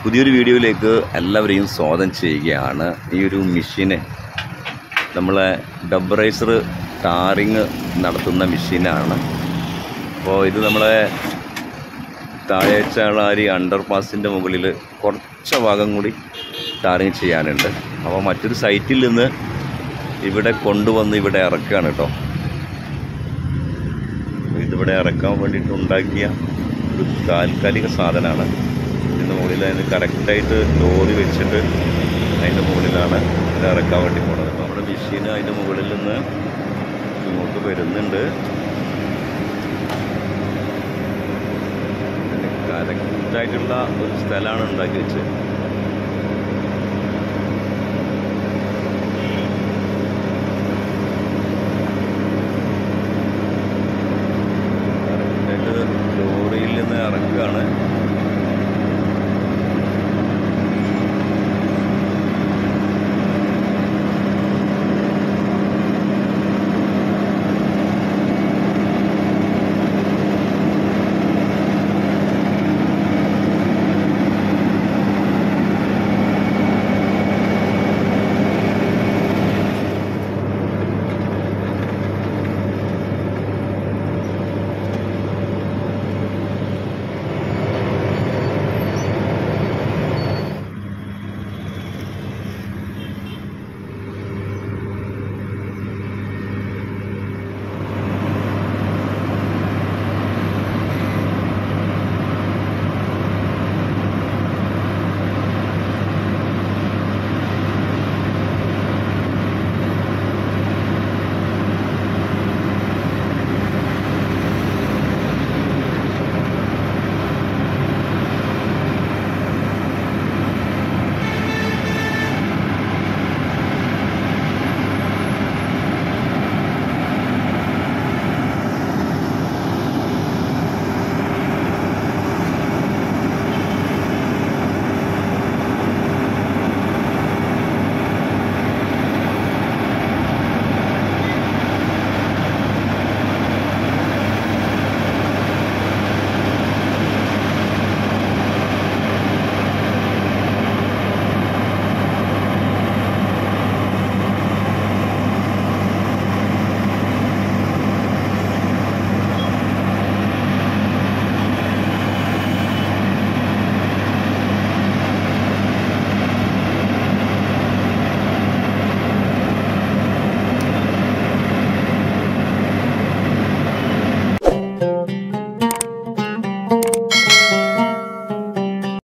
പുതിയൊരു വീഡിയോയിലേക്ക് എല്ലാവരെയും സ്വാഗതം ചെയ്യുകയാണ് ഈ ഒരു മെഷീന് നമ്മളെ ഡബ് റൈസർ ടാറിങ് നടത്തുന്ന മെഷീനാണ് അപ്പോൾ ഇത് നമ്മളെ താഴേച്ചാളാരി അണ്ടർ പാസിൻ്റെ മുകളിൽ കുറച്ച് ഭാഗം കൂടി ടാറിങ് ചെയ്യാനുണ്ട് അപ്പോൾ മറ്റൊരു സൈറ്റിൽ നിന്ന് ഇവിടെ കൊണ്ടുവന്ന് ഇവിടെ ഇറക്കുകയാണ് കേട്ടോ ഇതിവിടെ ഇറക്കാൻ വേണ്ടിയിട്ട് ഉണ്ടാക്കിയ ഒരു താൽക്കാലിക സാധനമാണ് ഇതിൻ്റെ മുകളിൽ അതിന് കറക്റ്റായിട്ട് ലോറി വെച്ചിട്ട് അതിൻ്റെ മുകളിലാണ് ഇത് ഇറക്കാൻ വേണ്ടി പോണത് അപ്പോൾ നമ്മുടെ മെഷീൻ അതിൻ്റെ മുകളിൽ നിന്ന് ഇങ്ങോട്ട് വരുന്നുണ്ട് കറക്റ്റായിട്ടുള്ള ഒരു സ്ഥലമാണ് ഉണ്ടാക്കി വെച്ചത്